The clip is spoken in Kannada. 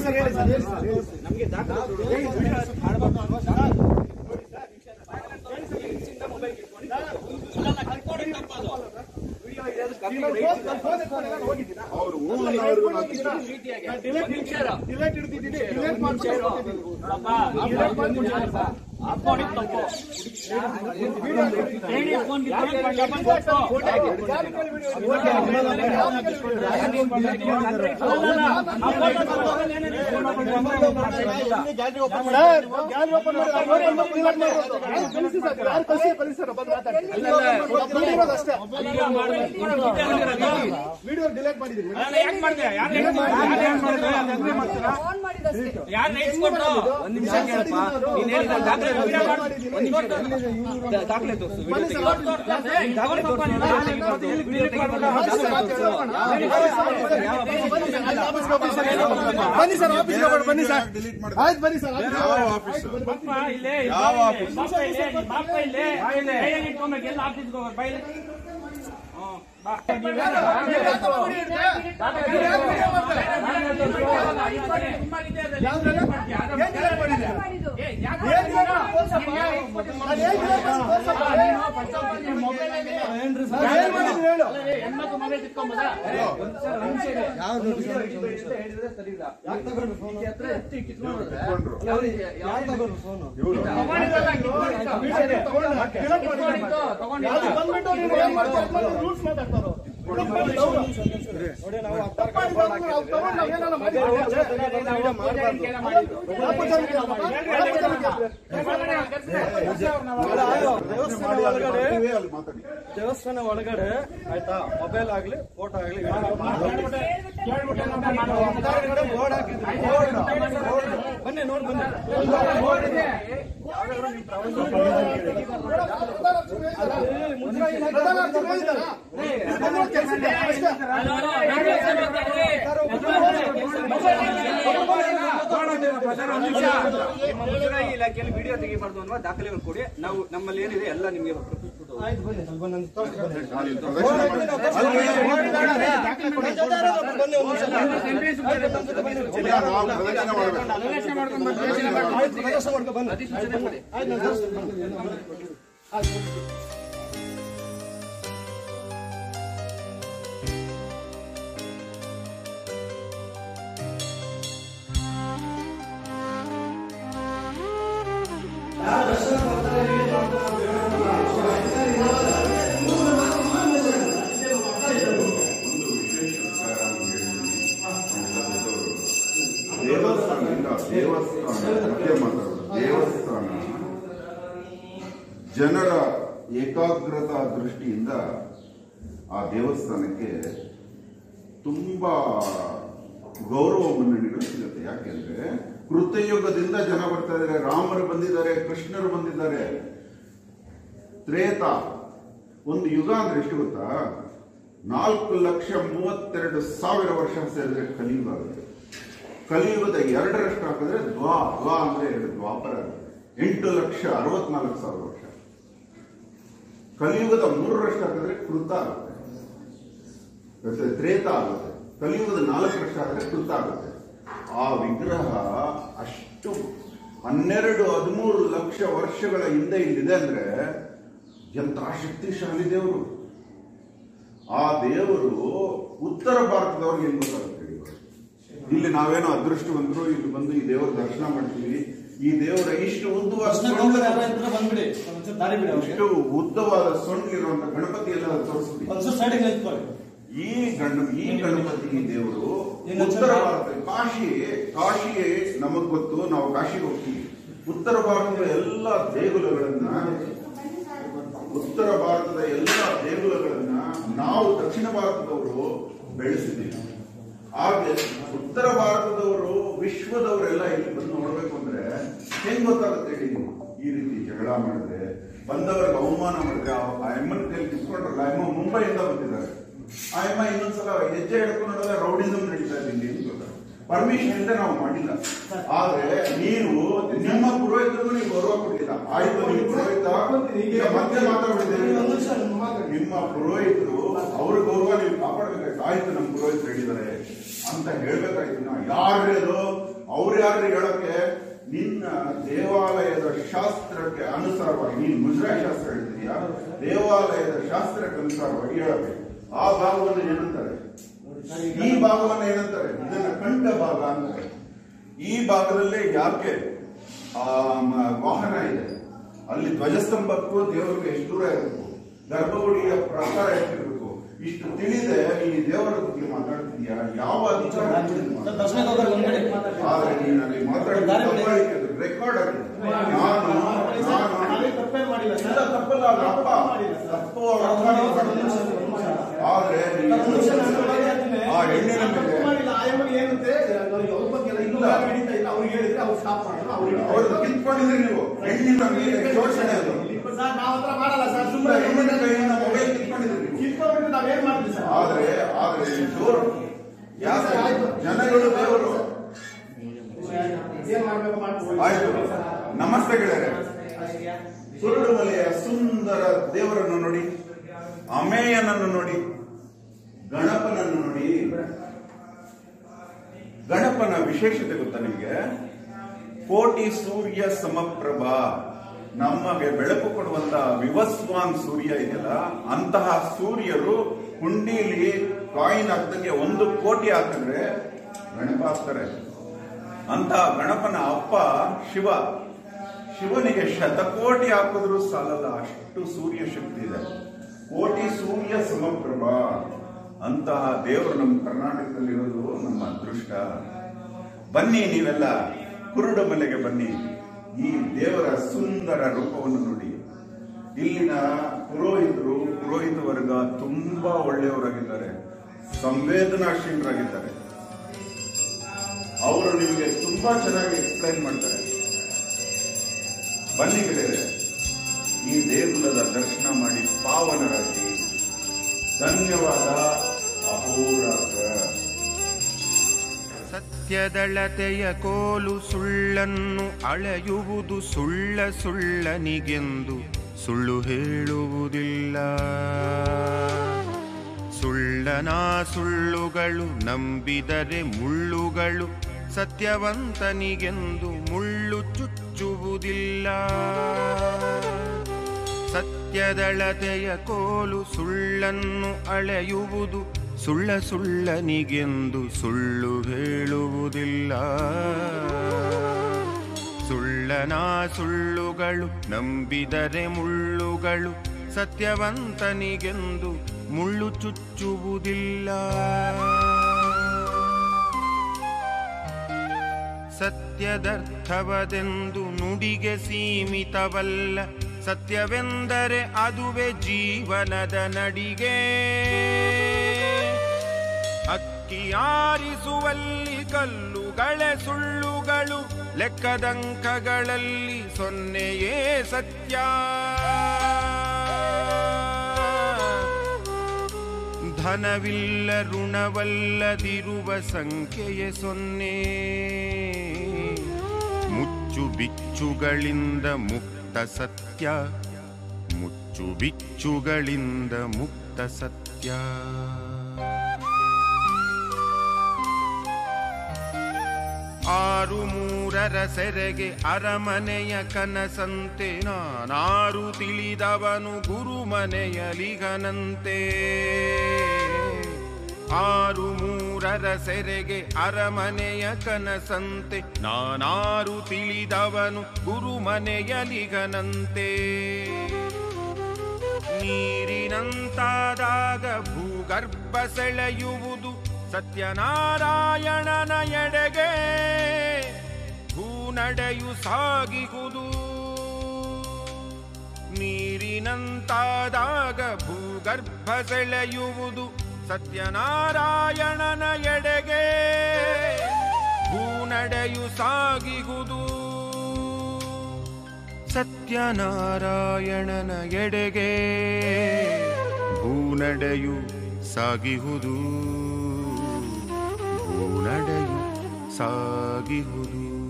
ಸರ್ ಹೇಳಿ ಸರ್ ಹೇಳಿ ಸರ್ ಹೇಳಿ ಸರ್ ನಮಗೆ ದಾಖಲೆ ಹೇಳಿ ಸರ್, ಹೇಳಿ ಸರ್. ಆಡ್ಬಾರ್ದು ಅಲ್ವಾ ಸರ್? ನಾನು ಫೋನ್- ನಾನು ಫೋನ್ ಎತ್ಕೊಂಡು ನಾನು ಹೋಗಿದ್ದೀನಾ? ಅವ್ರು ಹೂ ನಾನು ಅನ್ನೋರ್ಗು ಎತ್ಕೊಂಡು ಹೋಗಿದ್ದೀನಾ? ನಾನು ಡಿಲೇಟ್ ಇಡ್ತಿದ್ದೀನಿ, ಡಿಲೇಟ್ ಇಡ್ತಿದ್ದೀನಿ, ಡಿಲೇಟ್ ಮಾಡ್ಕೊಂಡು ಹೋಗ್ತಿದ್ದೀನಿ. ಡಿಲೇಟ್ ಮಾಡ್ಕೊಂಡು ಗ್ಯಾಲರಿ ಓಪನ್ ಮಾಡಿ ಗ್ಯಾಲರಿ ಓಪನ್ ಮಾಡಿ ನಾನು ಓಪನ್ ಮಾಡಿ ಡಿಲೇಟ್ ಮಾಡೋದು. ಯಾರು ಕಳಿಸಿ ಸರ್, ಯಾರು ಕಳಿಸಿ ಕಳಿಸಿ ಸರ್, ಬಂದು ಮಾತಾಡಿ. ನೋಡಿರೋದು ಅಷ್ಟೇ. ವಿಡಿಯೋ ಡಿಲೇಟ್ ಮಾಡಿದ್ದೀನಿ ಯಾಕೆ ಮಾಡಿದೆ ಯಾರು ಡಿಲೇಟ್ ಮಾಡಿದ್ದೀನಿ. ಫೋನ್ ಮಾಡಿದಷ್ಟೇ ಯಾರು ಇಸ್ಕೊಟ್ರು ಒಂದ್ ನಿಮಿಷ ಕೇಳಪ್ಪ ನೀನ್ ಹೇಳಿದ ದಾಖಲೆ ವಿಡಿಯೋ ಮಾಡು. ದಾಖಲೆ ತೋರಿಸು ಬನ್ನಿ ಸರ್, ದಾಖಲೆ ತೋರಿಸು ಡಿಲೀಟ್ ಮಾಡ್ಬೇಡ. ಬನ್ನಿ ಸರ್ ಆಫೀಸ್ಗೆ ಹೋಗೋಣ ಬನ್ನಿ ಸರ್ ಡಿಲೀಟ್ ಮಾಡಿ ಆಯ್ತು ಬನ್ನಿ ಸರ್ ಆಫೀಸ್ಗೆ ಯಾವ ಹೋಗೋಣ. ಆಫೀಸ್ ಬಾಪ್ಪ ಇಲ್ಲೇ ಯಾವ ಇಲ್ಲೇ, ಆಫೀಸ್? ಬಾಪ್ಪ ಇಲ್ಲೇ, ಈ ಬಾಪ್ಪ ಇಲ್ಲೇ, ಕೈಯಾಗ್ ಇಟ್ಕೊಂಬೇಕು, ಎಲ್ಲ ಆಫೀಸ್ಗೆ ಹೋಗೋರು, ಬಾ ಇಲ್ಲಿ. ಹ್ಮ್, ಬಾ. ಮಾಡಿದ್ದು ಏ, ಯಾಕೆ ಏನ್ ಡಿಲೇಟ್ ಮಾಡಿ ತೋರ್ಸಪ್ಪ? ನಾನು ಏನ್ ಡಿಲೇಟ್ ಮಾಡಿ ತೋರ್ಸಪ್ಪ? ನಾನು ಏನ್ ಮಾಡಿದ್ದೀನಿ ಹೇಳು ಹೆಣ್ಮಕ್ಳು ಮನೆ ಕಿತ್ಕೊಂಬೋದಾ? ಕಿತ್ಕೊಂಡ್ರು ಇವ್ರು ಯಾವ್ದು ಬಂದ್ಬಿಟ್ಟು ನೀನು ಏನ್ ಮಾಡ್ತಾ ಇದ್ದೀಯ? ರೂಲ್ಸ್ ಮಾತಾಡ್ತಾರೋ ನೋಡಿ ನಾವು ತಗೊಂಡು ನಾವು ಏನಾರ ಮಾಡಿದ್ದೀವಿ ನಾಲ್ಕು ಜನಕ್ಕೆ ಅಲ್ವಾ? ನಾಲ್ಕು ಜನಕ್ಕೆ ಅಲ್ವಾ? ದೇವಸ್ಥಾನ ಒಳಗಡೆ ಅಲ್ಲಿ ಮಾತಾಡಿ ದೇವಸ್ಥಾನ ಒಳಗಡೆ ಆಯ್ತಾ ಮೊಬೈಲ್ ಆಗ್ಲಿ ಫೋಟೋ ಆಗ್ಲಿ ಬೋರ್ಡ್ ಹಾಕಿದ್ವಿ ಬೋರ್ಡ್ ಬನ್ನಿ ನೋಡಿ ಬನ್ನಿ ಮುಜರಾಯಿ ಇಲಾಖೆಯಲ್ಲಿ ವಿಡಿಯೋ ತೆಗಿಬಾರ್ದು ಅನ್ನುವ ದಾಖಲೆಗಳು ಕೊಡಿ ನಾವು ನಮ್ಮಲ್ಲಿ ಏನಿದೆ ಎಲ್ಲ ನಿಮಗೆ ಆಯ್ತು ಬನ್ನಿ ಸ್ವಲ್ಪ ನನ್ನ ತೋರ್ಸಿ ಬನ್ನಿ. ಅಲ್ಲಿ ಪ್ರದರ್ಶನ ಮಾಡಿ ಇಲ್ಲ, ನಾವು ಪ್ರದರ್ಶನ ಮಾಡ್ಬೇಕು ಆಯ್ತು, ಪ್ರದರ್ಶನ ಮಾಡ್ಕೊ ಬನ್ನಿ. ಅಧಿಸೂಚನೆ ಕೊಡಿ ಆಯ್ತು, ನಾನು ತೋರಿಸ್ತೀನಿ, ಬನ್ನಿ. ಆಯ್ತು. ಒಂದು ವಿಶೇಷ ವಿಚಾರ ಅಂತ ಹೇಳ್ತೀನಿ ನಮ್ಮೆಲ್ಲ ದೊಡ್ಡವರು. ದೇವಸ್ಥಾನದಿಂದ ದೇವಸ್ಥಾನ ಮಧ್ಯ ಮಾತಾಡೋದು ದೇವಸ್ಥಾನ ಜನರ ಏಕಾಗ್ರತಾ ದೃಷ್ಟಿಯಿಂದ ಆ ದೇವಸ್ಥಾನಕ್ಕೆ ತುಂಬಾ ಗೌರವ ಮನ್ನಣೆಗಳು ಸಿಗುತ್ತೆ ಯಾಕೆಂದ್ರೆ ಕೃತಯುಗದಿಂದ ಜನ ಬರ್ತಾ ಇದ್ದಾರೆ ರಾಮರು ಬಂದಿದ್ದಾರೆ ಕೃಷ್ಣರು ಬಂದಿದ್ದಾರೆ ತ್ರೇತ ಒಂದು ಯುಗ ಅಂದ್ರೆ ಎಷ್ಟು ಗೊತ್ತಾ ನಾಲ್ಕು ಲಕ್ಷ ಮೂವತ್ತೆರಡು ಸಾವಿರ ವರ್ಷ ಸೇರಿದ್ರೆ ಕಲಿಯುಗ ಆಗುತ್ತೆ ಕಲಿಯುಗದ ಎರಡರಷ್ಟು ಹಾಕಿದ್ರೆ ದ್ವಾ ದ್ವಾ ಅಂದ್ರೆ ಎರಡು ದ್ವಾಪರ ಆಗುತ್ತೆ. ಎಂಟು ಲಕ್ಷ ಅರವತ್ನಾಲ್ಕು ಸಾವಿರ ವರ್ಷ ಕಲಿಯುಗದ ಮೂರರಷ್ಟು ಹಾಕಿದ್ರೆ ಕೃತ ಆಗುತ್ತೆ ಮತ್ತೆ ತ್ರೇತ ಆಗುತ್ತೆ ಕಲಿಯುಗದ ನಾಲ್ಕರಷ್ಟು ಹಾಕಿದ್ರೆ ಕೃತ ಆಗುತ್ತೆ ಆ ವಿಗ್ರಹ ಅಷ್ಟು ಹನ್ನೆರಡು ಹದಿಮೂರು ಲಕ್ಷ ವರ್ಷಗಳ ಹಿಂದೆ ಇಲ್ಲಿದೆ ಅಂದ್ರೆ ಎಂತ ಶಕ್ತಿಶಾಲಿ ದೇವರು ಆ ದೇವರು ಉತ್ತರ ಭಾರತದವ್ರಿಗೆ ಏನ್ ಗೊತ್ತಾಗುತ್ತೆ ಹೇಳಿ ಇವಾಗ? ಇಲ್ಲಿ ನಾವೇನೋ ಅದೃಷ್ಟವಂತರು ಇಲ್ಲಿ ಬಂದು ಈ ದೇವರ ದರ್ಶನ ಮಾಡ್ತೀವಿ ಈ ದೇವರ ಇಷ್ಟು ಉದ್ದವಾದ ಸೊಂಡಿಲು- ಬಂದ್ಬಿಡಿ ಒಂಚೂರು ದಾರಿ ಬಿಡಿ ಅವ್ರಿಗೆ. ಇಷ್ಟು ಉದ್ದವಾದ ಸೊಂಡಿಲಿರುವಂತ ಗಣಪತಿ ಎಲ್ಲ ತೋರಿಸ್ಬಿಡಿ ಒಂಚೂರು ಸೈಡಿಗೆ ನಿಂತ್ಕೊಳ್ಳಿ. ಈ ಗಣ ಈ ಗಣಪತಿ ದೇವರು ಏನು ಉತ್ತರ ಚೆನ್ನಾಗಿ- ಭಾರತ ಕಾಶಿ ಕಾಶಿ ನಮಗ್ ಗೊತ್ತು ನಾವು ಕಾಶಿಗೆ ಹೋಗ್ತೀವಿ ಉತ್ತರ ಭಾರತದ ಎಲ್ಲ ದೇಗುಲಗಳನ್ನ ಉತ್ತರ ಭಾರತದ ಎಲ್ಲ ದೇಗುಲಗಳನ್ನ ನಾವು ದಕ್ಷಿಣ ಭಾರತದವರು ಬೆಳೆಸಿದ್ದೀವಿ ಹಾಗೆ ಉತ್ತರ ಭಾರತದವರು ವಿಶ್ವದವರೆಲ್ಲ ಇಲ್ಲಿ ಬಂದು ನೋಡ್ಬೇಕು ಅಂದ್ರೆ ಹೆಂಗ್ ಗೊತ್ತಾಗುತ್ತೆ ಹೇಳಿ ನೀವು ಈ ರೀತಿ ಜಗಳ ಮಾಡಿದ್ರೆ ಬಂದವರಿಗೆ ಅವಮಾನ ಮಾಡಿದ್ರೆ ಆ ಅಮ್ಮನ ಕೈಲಿ ಕಿತ್ಕೊಂಡ್ರಲ್ಲ ಅಮ್ಮ ಮುಂಬೈಯಿಂದ ಬಂದಿದ್ದಾರೆ ಆ ಅಮ್ಮ ಇನ್ನೊಂದ್ಸಲ ಹೆಜ್ಜೆ ಹಿಡ್ಕೊಂಡು ನೋಡಿದ್ರೆ ರೌಡಿಸಮ್ ನಡೀತಾ ಇದೆ ಇಲ್ಲಿ ಅಂತ ಗೊತ್ತಾಗುತ್ತೆ. ಪರ್ಮಿಷನ್ ಇಲ್ಲದೆ ನಾವು ಮಾಡಿಲ್ಲ ಆದ್ರೆ ನೀವು ನಿಮ್ಮ ಪುರೋಹಿತರಿಗೂ ನೀವು ಗೌರವ ಕೊಟ್ಟಿಲ್ಲ ಆಯ್ತು ನಿಮ್ಮ ಪುರೋಹಿತ ಈಗ ಮತ್ತೆ ಮಾತಾಡ್ಬಿಟ್ಟಿದ್ದೀರಿ ಒಂದು ನಿಮಿಷ ನಿಮ್ಮ ಮಾತಾಡಿ. ನಿಮ್ಮ ಪುರೋಹಿತರು ಅವ್ರ ಗೌರವ ನೀವು ಕಾಪಾಡಬೇಕಾಯ್ತು ಆಯ್ತು ನಮ್ಮ ಪುರೋಹಿತರು ಹೇಳಿದ್ದಾರೆ ಅಂತ ಹೇಳ್ಬೇಕಾಯ್ತು ನಾವು ಯಾರು ಹೇಳೋದು ಅವ್ರು ಯಾರು ಹೇಳಕ್ಕೆ ನಿನ್ನ ದೇವಾಲಯದ ಶಾಸ್ತ್ರಕ್ಕೆ ಅನುಸಾರವಾಗಿ ನೀನು ಮುಜರಾಯಿ ಶಾಸ್ತ್ರ ಹೇಳ್ತೀಯಾ ದೇವಾಲಯದ ಶಾಸ್ತ್ರಕ್ಕೆ ಅನುಸಾರವಾಗಿ ಹೇಳಬೇಕು ಆ ಭಾಗವನ್ನು ಏನಂತಾರೆ ಈ ಭಾಗವನ್ನು ಏನಂತಾರೆ ಇದನ್ನ ಕಂಡ ಭಾಗ ಅಂತಾರೆ ಈ ಭಾಗದಲ್ಲೇ ಯಾಕೆ ಆ ಮ- ವಾಹನ ಇದೆ ಅಲ್ಲಿ ಧ್ವಜಸ್ತಂಭಕ್ಕೂ ದೇವರಿಗೆ ಎಷ್ಟು ದೂರ ಇರಬೇಕು ಗರ್ಭಗುಡಿಯ ಪ್ರಕಾರ ಎಷ್ಟಿರಬೇಕು ಇಷ್ಟು ತಿಳಿದೆ ಈ ದೇವರ ಬಗ್ಗೆ ಮಾತಾಡ್ತಿದ್ಯಾ ಯಾವ ಅಧಿಕಾರ ಆದ್ರೆ ನೀನು ಅಲ್ಲಿ ಮಾತಾಡಿದ ರೆಕಾರ್ಡ್ ಆಗಿದೆ ನಾನು ನಾನು ಇಲ್ಲ ತಪ್ಪಲ್ಲ ಅದು ಅಪ್ಪ ತಪ್ಪು ಅವ್ರ ಅಪ್ಪ ನೀವು ಮಾಡಿಲ್ಲ. ಆದ್ರೆ ನೀವು ಆ ಹೆಣ್ಣಿನ ಮೇಲೆ ಅವ್ರದ್ದು ಕಿತ್ಕೊಂಡಿದ್ರಿ ನೀವು ಹೆಣ್ಣಿನ ಮೇಲೆ ಶೋಷಣೆ ಅದು ಸುಮ್ಮನೆ ಹೆಣ್ಣಿನ ಕೈಯಿಂದ ಮೊಬೈಲ್ ಕಿತ್ಕೊಂಡಿದ್ರಿ ನೀವು ಆದ್ರೆ ಆದ್ರೆ ಈ ಜೋರು ಯಾಕೆ ಜನಗಳು ದೇವರು ಆಯ್ತು ನಮಸ್ತೆ ಗೆಳೆಯರೆ ಸುರುಳುಮಲೆಯ ಸುಂದರ ದೇವರನ್ನು ನೋಡಿ ಅಮೇಯನನ್ನು ನೋಡಿ ಗಣಪನನ್ನು ನೋಡಿ ಗಣಪನ ವಿಶೇಷತೆ ಗೊತ್ತಾ ನಿಮಗೆ ಕೋಟಿ ಸೂರ್ಯ ಸಮಪ್ರಭಾ ನಮಗೆ ಬೆಳಕು ಕೊಡುವಂತ ವಿವಸ್ವಾನ್ ಸೂರ್ಯ ಇದೆಯಲ್ಲ ಅಂತಹ ಸೂರ್ಯರು ಹುಂಡಿಲಿ ಕಾಯಿನ್ ಹಾಕ್ದಂಗೆ ಒಂದು ಕೋಟಿ ಹಾಕಿದ್ರೆ ಗಣಪ ಹಾಕ್ತಾರೆ ಅಂತಹ ಗಣಪನ ಅಪ್ಪ ಶಿವ ಶಿವನಿಗೆ ಶತಕೋಟಿ ಹಾಕಿದ್ರು ಸಾಲಲ್ಲ ಅಷ್ಟು ಸೂರ್ಯ ಶಕ್ತಿ ಇದೆ ಕೋಟಿ ಸೂರ್ಯ ಸಮಪ್ರಭಾ ಅಂತಹ ದೇವರು ನಮ್ಮ ಕರ್ನಾಟಕದಲ್ಲಿರೋದು ನಮ್ಮ ಅದೃಷ್ಟ ಬನ್ನಿ ನೀವೆಲ್ಲ ಕುರುಡು ಮಲೆಗೆ ಬನ್ನಿ ಈ ದೇವರ ಸುಂದರ ರೂಪವನ್ನು ನೋಡಿ ಇಲ್ಲಿನ ಪುರೋಹಿತರು ಪುರೋಹಿತ ವರ್ಗ ತುಂಬಾ ಒಳ್ಳೆಯವರಾಗಿದ್ದಾರೆ ಸಂವೇದನಾಶೀಲರಾಗಿದ್ದಾರೆ ಅವರು ನಿಮಗೆ ತುಂಬಾ ಚೆನ್ನಾಗಿ ಎಕ್ಸ್ಪ್ಲೈನ್ ಮಾಡ್ತಾರೆ ಬನ್ನಿ ಗೆಳೆಯರೆ ಈ ದೇಗುಲದ ದರ್ಶನ ಮಾಡಿ ಪಾವನರಾಗಿ ಧನ್ಯವಾದ ಅಹೋರಾತ್ರ ಸತ್ಯದಳತೆಯ ಕೋಲು ಸುಳ್ಳನ್ನು ಅಳೆಯುವುದು ಸುಳ್ಳ ಸುಳ್ಳನಿಗೆಂದು ಸುಳ್ಳು ಹೇಳುವುದಿಲ್ಲ ಸುಳ್ಳನ ಸುಳ್ಳುಗಳು ನಂಬಿದರೆ ಮುಳ್ಳುಗಳು ಸತ್ಯವಂತನಿಗೆಂದು ಮುಳ್ಳು ಚುಚ್ಚುವುದಿಲ್ಲ ಸತ್ಯದಳತೆಯ ಕೋಲು ಸುಳ್ಳನ್ನು ಅಳೆಯುವುದು ಸುಳ್ಳ ಸುಳ್ಳನಿಗೆಂದು ಸುಳ್ಳು ಹೇಳುವುದಿಲ್ಲ ಸುಳ್ಳನ ಸುಳ್ಳುಗಳು ನಂಬಿದರೆ ಮುಳ್ಳುಗಳು ಸತ್ಯವಂತನಿಗೆಂದು ಮುಳ್ಳು ಚುಚ್ಚುವುದಿಲ್ಲ ಸತ್ಯದರ್ಥವದೆಂದು ನುಡಿಗೆ ಸೀಮಿತವಲ್ಲ ಸತ್ಯವೆಂದರೆ ಅದುವೆ ಜೀವನದ ನಡಿಗೆ ಅಕ್ಕಿಯಾರಿಸುವಲ್ಲಿ ಕಲ್ಲುಗಳೇ ಸುಳ್ಳುಗಳು ಲೆಕ್ಕದಂಕಗಳಲ್ಲಿ ಸೊನ್ನೆಯೇ ಸತ್ಯ ಧನವಿಲ್ಲ ಋಣವಲ್ಲದಿರುವ ಸಂಖ್ಯೆಯೇ ಸೊನ್ನೆ ಮುಚ್ಚು ಬಿಚ್ಚುಗಳಿಂದ ಮುಕ್ತ ಸತ್ಯ ಮುಚ್ಚು ಬಿಚ್ಚುಗಳಿಂದ ಮುಕ್ತ ಸತ್ಯ ಆರು ಮೂರರ ಸೆರೆಗೆ ಅರಮನೆಯ ಕನಸಂತೆ ನಾನಾರು ತಿಳಿದವನು ಗುರುಮನೆಯಲಿಗನಂತೆ ಆರು ಮೂರರ ಸೆರೆಗೆ ಅರಮನೆಯ ಕನಸಂತೆ ನಾನಾರು ತಿಳಿದವನು ಗುರುಮನೆಯಲಿಗನಂತೆ ನೀರಿನಂತಾದಾಗ ಭೂಗರ್ಭ ಸೆಳೆಯುವುದು ಸತ್ಯನಾರಾಯಣನ ಎಡೆಗೆ ಭೂನಡೆಯು ಸಾಗಿಹುದು ನೀರಿನಂತಾದಾಗ ಭೂಗರ್ಭ ಸೆಳೆಯುವುದು ಸತ್ಯನಾರಾಯಣನ ಎಡೆಗೆ ಭೂನಡೆಯು ಸಾಗಿಹುದು ಸತ್ಯನಾರಾಯಣನ ಎಡೆಗೆ ಭೂನಡೆಯು ಸಾಗಿಹುದು ಭೂನಡೆಯು ಸಾಗಿಹುದು